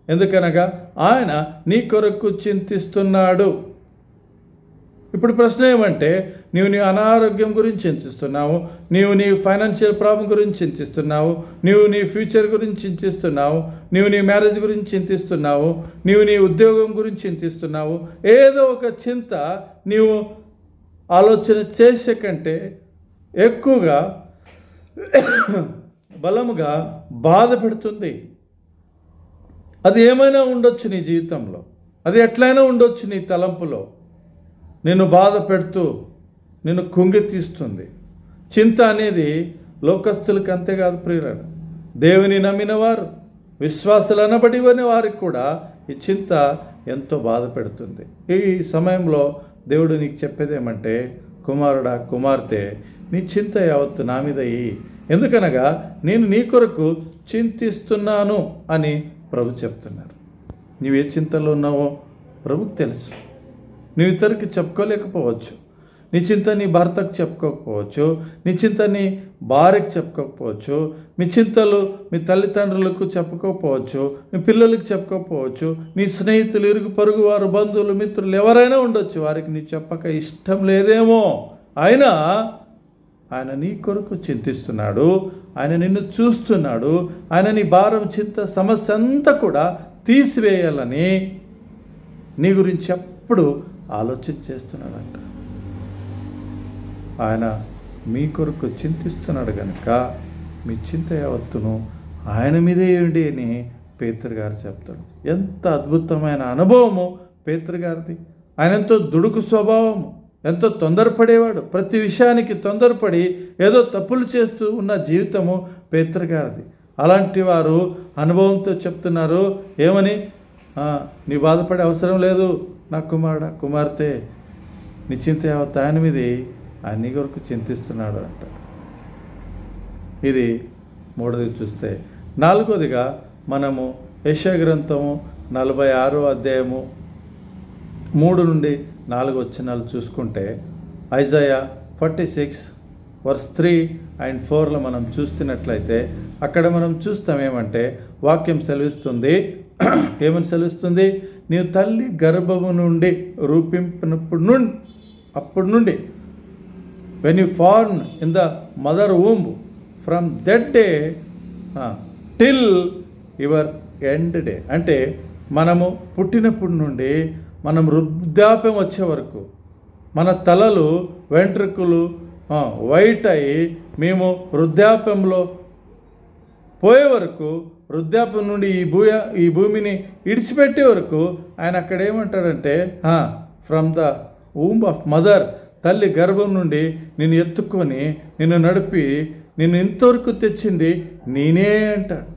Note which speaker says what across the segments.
Speaker 1: ఎందుకనగా ఆయన నీ కొరకు చింతిస్తున్నాడు ఇప్పుడు ప్రశ్న ఏమంటే నీవు నీ అనారోగ్యం గురించి చింతిస్తున్నావు నీవు నీ ఫైనాన్షియల్ ప్రాబ్లం గురించి చింతిస్తున్నావు నీవు నీ ఫ్యూచర్ గురించి చింతిస్తున్నావు నీవు నీ మ్యారేజ్ గురించి చింతిస్తున్నావు నీవు నీ ఉద్యోగం గురించి చింతిస్తున్నావు ఏదో ఒక చింత నీవు ఆలోచన చేసే కంటే ఎక్కువగా బలముగా బాధ పెడుతుంది అది ఏమైనా ఉండొచ్చు నీ జీవితంలో అది ఎట్లయినా ఉండొచ్చు నీ తలంపులో నిన్ను బాధ పెడుతూ నిన్ను కుంగెత్తిస్తుంది చింత అనేది లోకస్తులకు అంతేకాదు ప్రియులను దేవుని నమ్మిన వారు విశ్వాసులు అనబడివని వారికి కూడా ఈ చింత ఎంతో బాధ పెడుతుంది ఈ సమయంలో దేవుడు నీకు చెప్పేది ఏమంటే కుమారుడా కుమార్తె నీ చింత యావత్తు నా మీద ఇయ్యి. ఎందుకనగా నేను నీ కొరకు చింతిస్తున్నాను అని ప్రభు చెప్తున్నారు నీవు ఏ చింతలో ఉన్నావో ప్రభుకు తెలుసు నువ్వు ఇతరికి చెప్పుకోలేకపోవచ్చు నీ చింత నీ భర్తకు చెప్పుకోకపోవచ్చు నీ చింత నీ భార్యకు చెప్పుకోకపోవచ్చు మీ చింతలు మీ తల్లిదండ్రులకు చెప్పుకోకపోవచ్చు మీ పిల్లలకు చెప్పుకోకపోవచ్చు నీ స్నేహితులు ఇరుగు పొరుగు వారు బంధువులు మిత్రులు ఎవరైనా ఉండొచ్చు వారికి నీ చెప్పక ఇష్టం లేదేమో అయినా ఆయన నీ కొరకు చింతిస్తున్నాడు ఆయన నిన్ను చూస్తున్నాడు ఆయన నీ భారం చింత సమస్య అంతా కూడా తీసివేయాలని నీ గురించి ఎప్పుడు ఆలోచన చేస్తున్నాడంట ఆయన మీ కొరకు చింతిస్తున్నాడు కనుక మీ చింత యావత్తును ఆయన మీదే ఏంటి అని పేతురు గారు చెప్తాడు ఎంత అద్భుతమైన అనుభవము పేతురు గారిది ఆయన ఎంతో దుడుకు స్వభావము ఎంతో తొందరపడేవాడు ప్రతి విషయానికి తొందరపడి ఏదో తప్పులు చేస్తూ ఉన్న జీవితము పేతురు గారిది అలాంటి వారు అనుభవంతో చెప్తున్నారు ఏమని "ఆ, నీ బాధపడే అవసరం లేదు నా కుమారుడ కుమార్తె నీ చింత యావత్ ఆయన మీది ఆయన నీ కొరకు చింతిస్తున్నాడు అంటాడు ఇది మూడోది చూస్తే నాలుగోదిగా మనము యశ గ్రంథము నలభై ఆరో అధ్యాయము మూడు నుండి నాలుగు వచ్చినాలు చూసుకుంటే Isaiah forty six verse three and ఫోర్లో మనం చూస్తున్నట్లయితే అక్కడ మనం చూస్తాం ఏమంటే వాక్యం సెలవిస్తుంది ఏమని సెలవిస్తుంది నీవు తల్లి గర్భము నుండి రూపింపినప్పుడు నుండి అప్పటి నుండి when you born in the mother womb from that day till your end day అంటే మనము పుట్టినప్పటి నుండి మనం వృద్ధాప్యం వచ్చే వరకు మన తలలు వెంట్రుకలు ఆ, వైట్ అయి మేము వృద్ధాప్యంలో పోయే వరకు వృద్ధాప్యం నుండి ఈ భూ ఈ భూమిని ఇడిచిపెట్టే వరకు ఆయన అక్కడ ఏమంటాడంటే from the womb of mother తల్లి గర్భం నుండి నిన్ను ఎత్తుకొని నిన్ను నడిపి నిన్ను ఇంతవరకు తెచ్చింది నేనే అంటాడు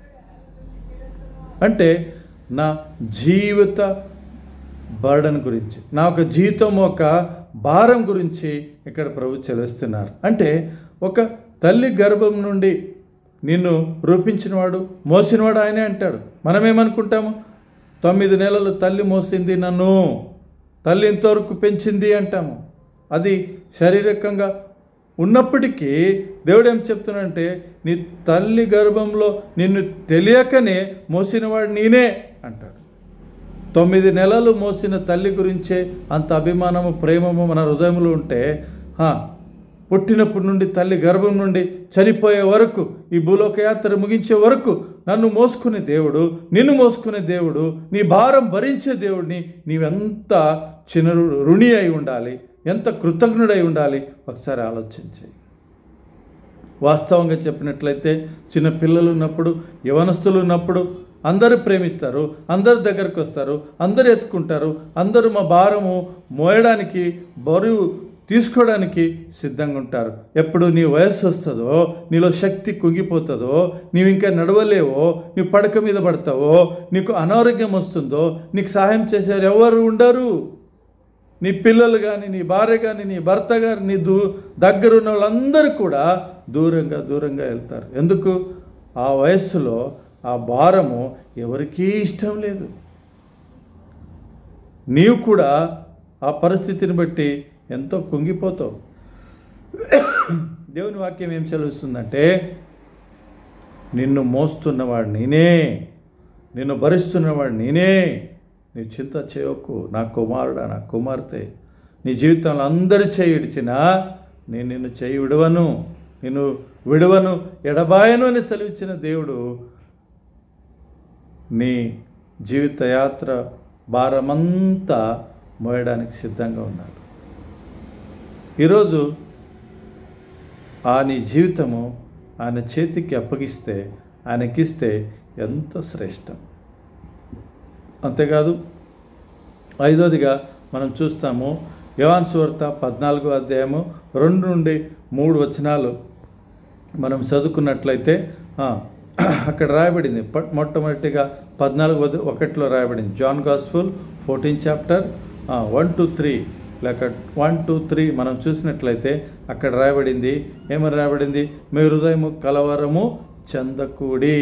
Speaker 1: అంటే నా జీవిత బర్డన్ గురించి నా ఒక జీవితం ఒక భారం గురించి ఇక్కడ ప్రభు చెల్లిస్తున్నారు అంటే ఒక తల్లి గర్భం నుండి నిన్ను రూపించినవాడు మోసినవాడు ఆయనే అంటాడు మనం ఏమనుకుంటాము తొమ్మిది నెలలు తల్లి మోసింది నన్ను తల్లి ఇంతవరకు పెంచింది అంటాము అది శారీరకంగా ఉన్నప్పటికీ దేవుడు ఏం చెప్తున్నాడంటే నీ తల్లి గర్భంలో నిన్ను తెలియకనే మోసినవాడు నేనే అంటాడు తొమ్మిది నెలలు మోసిన తల్లి గురించే అంత అభిమానము ప్రేమము మన హృదయంలో ఉంటే హా, పుట్టినప్పటి నుండి తల్లి గర్భం నుండి చనిపోయే వరకు ఈ భూలోక యాత్ర ముగించే వరకు నన్ను మోసుకునే దేవుడు నిన్ను మోసుకునే దేవుడు నీ భారం భరించే దేవుడిని నీవెంత చిన్న రుణి అయి ఉండాలి ఎంత కృతజ్ఞుడై ఉండాలి ఒకసారి ఆలోచించి వాస్తవంగా చెప్పినట్లయితే చిన్న పిల్లలు ఉన్నప్పుడు యవనస్తులు ఉన్నప్పుడు అందరూ ప్రేమిస్తారు అందరు దగ్గరకు వస్తారు అందరు ఎత్తుకుంటారు అందరూ మా భారము మోయడానికి బరువు తీసుకోవడానికి సిద్ధంగా ఉంటారు ఎప్పుడు నీ వయస్సు వస్తుందో నీలో శక్తి కుంగిపోతుందో నీవు ఇంకా నడవలేవో నీ పడక మీద పడతావో నీకు అనారోగ్యం వస్తుందో నీకు సహాయం చేసేవారు ఎవరు ఉండరు నీ పిల్లలు కానీ నీ భార్య కానీ నీ భర్త కానీ నీ దూ దగ్గర ఉన్న వాళ్ళందరూ కూడా దూరంగా దూరంగా వెళ్తారు ఎందుకు ఆ వయస్సులో ఆ భారము ఎవరికీ ఇష్టం లేదు నీవు కూడా ఆ పరిస్థితిని బట్టి ఎంతో కుంగిపోతావు దేవుని వాక్యం ఏం చదివిస్తుందంటే నిన్ను మోస్తున్నవాడు నేనే నిన్ను భరిస్తున్నవాడు నేనే నీ చింత చేయకు నా కుమారుడా నా కుమార్తె నీ జీవితంలో అందరి చేయి విడిచినా నేను నిన్ను చేయి విడవను నిన్ను విడవను ఎడబాయను అని సెలవిచ్చిన దేవుడు నీ జీవిత యాత్ర భారమంతా మోయడానికి సిద్ధంగా ఉన్నాడు ఈరోజు ఆ నీ జీవితము ఆయన చేతికి అప్పగిస్తే ఆయనకిస్తే ఎంతో శ్రేష్టం అంతేకాదు ఐదోదిగా మనం చూస్తాము యోహాన్ సువార్త పద్నాలుగో అధ్యాయము రెండు నుండి మూడు వచనాలు మనం చదువుకున్నట్లయితే ఆ, అక్కడ రాయబడింది ప- మొట్టమొదటిగా పద్నాలుగు వద- ఒకటిలో రాయబడింది John gospel fourteen chapter one two three లేక వన్ టూ త్రీ మనం చూసినట్లయితే అక్కడ రాయబడింది ఏమని రాయబడింది మీ హృదయము కలవరము చందకూడి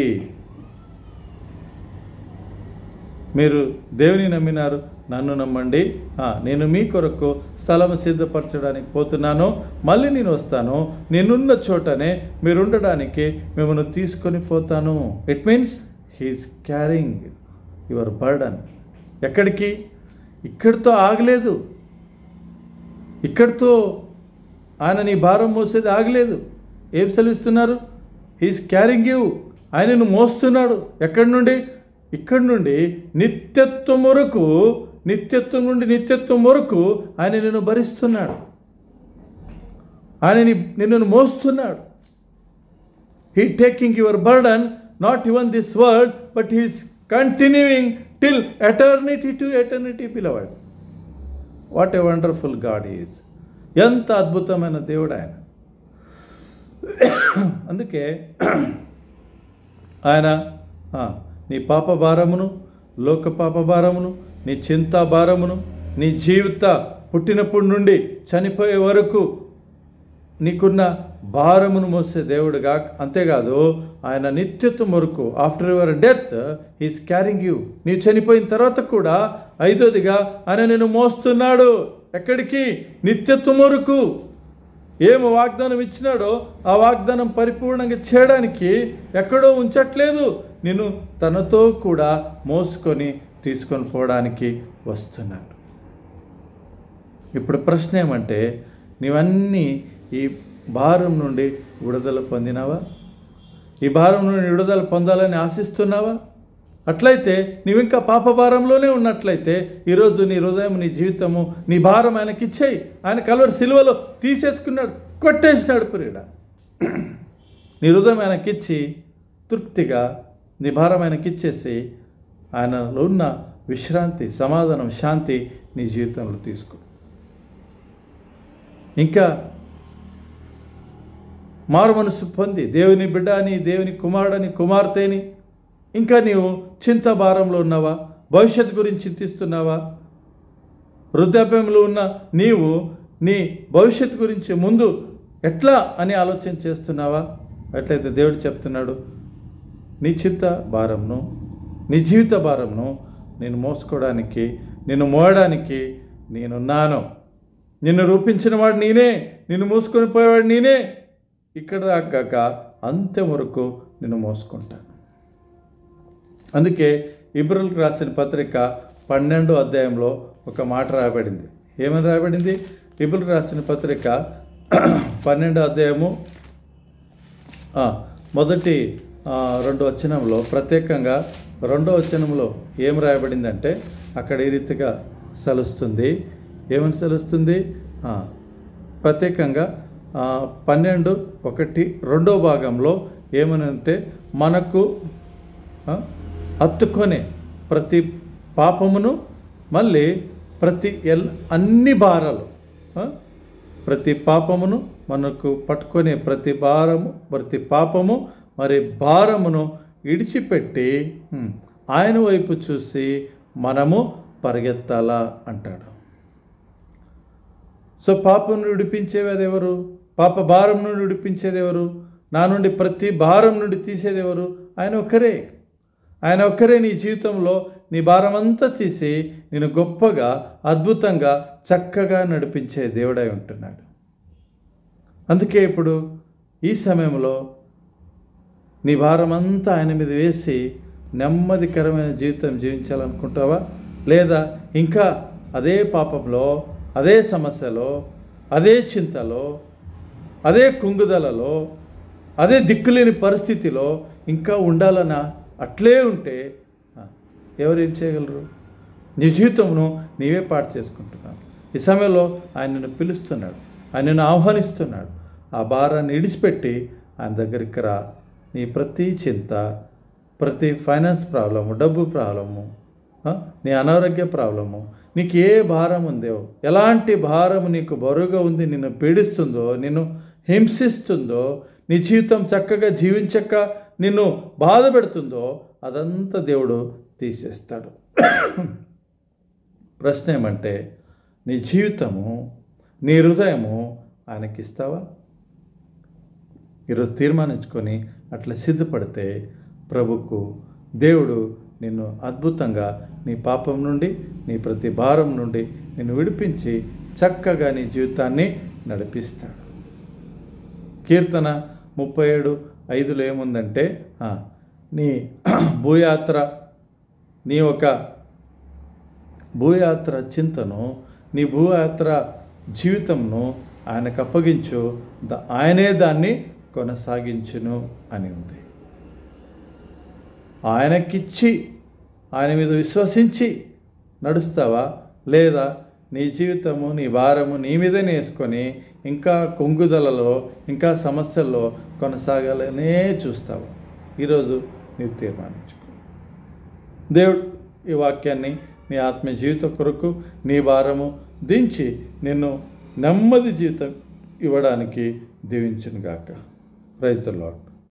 Speaker 1: మీరు దేవుని నమ్మినారు నన్ను నమ్మండి ఆ, నేను మీ కొరకు స్థలము సిద్ధపరచడానికి పోతున్నాను మళ్ళీ నేను వస్తాను నేనున్న చోటనే మీరు ఉండడానికి మిమ్మల్ని తీసుకొని పోతాను it means he's carrying your burden ఎక్కడికి ఇక్కడితో ఆగలేదు ఇక్కడితో ఆయన నీ భారం మోసేది ఆగలేదు ఏం సెలవిస్తున్నారు హీస్ క్యారింగ్ యూ ఆయనను మోస్తున్నాడు ఎక్కడి నుండి ఇక్కడి నుండి నిత్యత్వం వరకు నిత్యత్వం నుండి నిత్యత్వం వరకు ఆయన నిన్ను భరిస్తున్నాడు ఆయన ని- నిన్ను మోస్తున్నాడు he taking your burden not even this word but he's continuing till eternity to eternity పిలవాడు what a wonderful God is ఎంత అద్భుతమైన దేవుడు ఆయన అందుకే ఆయన ఆ, నీ పాప భారమును లోక పాప భారమును నీ చింత భారమును నీ జీవిత పుట్టినప్పటి నుండి చనిపోయే వరకు నీకున్న భారమును మోసే దేవుడుగా అంతేకాదు ఆయన నిత్యత్వం వరకు after your death he's carrying you నీవు చనిపోయిన తర్వాత కూడా ఐదోదిగా ఆయన నేను మోస్తున్నాడు ఎక్కడికి నిత్యత్వం వరకు ఏమి వాగ్దానం ఇచ్చినాడో ఆ వాగ్దానం పరిపూర్ణంగా చేయడానికి ఎక్కడో ఉంచట్లేదు నేను తనతో కూడా మోసుకొని తీసుకొని పోవడానికి వస్తున్నాడు ఇప్పుడు ప్రశ్న ఏమంటే నీవన్నీ ఈ భారం నుండి విడుదల పొందినావా ఈ భారం నుండి విడుదల పొందాలని ఆశిస్తున్నావా అట్లయితే నీవింకా పాప భారంలోనే ఉన్నట్లయితే ఈరోజు నీ హృదయం నీ జీవితము నీ భారం ఆయనకి ఇచ్చేయి ఆయన కలవరి సిలువలో తీసేసుకున్నాడు కొట్టేసినాడు పురీడ నీ హృదయం ఆయనకిచ్చి తృప్తిగా నీ భారం ఆయనకిచ్చేసి ఆయనలో ఉన్న విశ్రాంతి సమాధానం శాంతి నీ జీవితంలో తీసుకో ఇంకా మారు మనసు పొంది దేవుని బిడ్డ అని దేవుని కుమారుడని కుమార్తెని ఇంకా నీవు చింత భారంలో ఉన్నావా భవిష్యత్తు గురించి చింతిస్తున్నావా వృద్ధాప్యంలో ఉన్న నీవు నీ భవిష్యత్తు గురించి ముందు ఎట్లా అని ఆలోచన చేస్తున్నావా ఎట్లయితే దేవుడు చెప్తున్నాడు నీ చింత భారంను నీ జీవిత భారంను నేను మోసుకోవడానికి నిన్ను మోయడానికి నేనున్నాను నిన్ను రూపించిన వాడు నేనే నిన్ను మూసుకొని పోయేవాడు నేనే ఇక్కడ దాకాక అంత్యం వరకు నిన్ను మోసుకుంటాను అందుకే ఇబ్రుల్కి రాసిన పత్రిక పన్నెండో అధ్యాయంలో ఒక మాట రాయబడింది ఏమని రాయబడింది ఇబ్రుల్కి రాసిన పత్రిక పన్నెండో అధ్యాయము ఆ, మొదటి ఆ, రెండు వచనంలో ప్రత్యేకంగా రెండో వచనంలో ఏం రాయబడిందంటే అక్కడ ఈ రీతిగా సలుస్తుంది ఏమని సలుస్తుంది ఆ, ప్రత్యేకంగా ఆ, పన్నెండు ఒకటి రెండో భాగంలో ఏమని అంటే మనకు ఆ, హత్తుకొనే ప్రతి పాపమును మళ్ళీ ప్రతి ఎల్ అన్ని భారాలు ఆ, ప్రతి పాపమును మనకు పట్టుకునే ప్రతి భారము ప్రతి పాపము మరి భారమును ఇడిచిపెట్టి ఉమ్, ఆయన వైపు చూసి మనము పరిగెత్తాలా అంటాడు సో పాపం నుండి విడిపించేది ఎవరు పాప భారం నుండి విడిపించేది ఎవరు నా నుండి ప్రతి భారం నుండి తీసేది ఎవరు ఆయన ఒక్కరే ఆయన ఒక్కరే నీ జీవితంలో నీ భారం అంతా తీసి నేను గొప్పగా అద్భుతంగా చక్కగా నడిపించే దేవుడై ఉంటున్నాడు అందుకే ఇప్పుడు ఈ సమయంలో నీ భారం అంతా ఆయన మీద వేసి నెమ్మదికరమైన జీవితం జీవించాలనుకుంటావా లేదా ఇంకా అదే పాపంలో అదే సమస్యలో అదే చింతలో అదే కుంగుదలలో అదే దిక్కులేని పరిస్థితిలో ఇంకా ఉండాలన్న అట్లే ఉంటే ఆ, ఎవరేం చేయగలరు నీ జీవితంను నీవే పాటు చేసుకుంటున్నావు ఈ సమయంలో ఆయన నిన్ను పిలుస్తున్నాడు ఆయన నిన్ను ఆహ్వానిస్తున్నాడు ఆ భారాన్ని ఇడిచిపెట్టి ఆయన దగ్గరికి రా నీ ప్రతి చింత ప్రతి ఫైనాన్స్ ప్రాబ్లము డబ్బు ప్రాబ్లము ఆ, నీ అనారోగ్య ప్రాబ్లము నీకు ఏ భారం ఉందో ఎలాంటి భారం నీకు బరువుగా ఉంది నిన్ను పీడిస్తుందో నిన్ను హింసిస్తుందో నీ జీవితం చక్కగా జీవించక నిన్ను బాధ పెడుతుందో అదంతా దేవుడు తీసేస్తాడు ప్రశ్న ఏమంటే నీ జీవితము నీ హృదయము ఆయనకిస్తావా ఈరోజు తీర్మానించుకొని అట్లా సిద్ధపడితే ప్రభుకు దేవుడు నిన్ను అద్భుతంగా నీ పాపం నుండి నీ ప్రతి భారం నుండి నిన్ను విడిపించి చక్కగా నీ జీవితాన్ని నడిపిస్తాడు కీర్తన ముప్పై ఏడు ఐదులో ఏముందంటే ఆ, నీ భూయాత్ర నీ ఒక భూయాత్ర చింతను నీ భూయాత్ర జీవితంను ఆయనకు అప్పగించు ద- ఆయనే దాన్ని కొనసాగించును అని ఉంది ఆయనకిచ్చి ఆయన మీద విశ్వసించి నడుస్తావా లేదా నీ జీవితము నీ భారము నీ మీదనే వేసుకొని ఇంకా కొంగుదలలో ఇంకా సమస్యల్లో కొనసాగాలనే చూస్తావా ఈరోజు నీవు తీర్మానించుకో దేవుడు ఈ వాక్యాన్ని నీ ఆత్మీయ జీవితం కొరకు నీ భారము దించి నిన్ను నెమ్మది జీవితం ఇవ్వడానికి దీవించును గాక ప్రైజ్ ద లార్డ్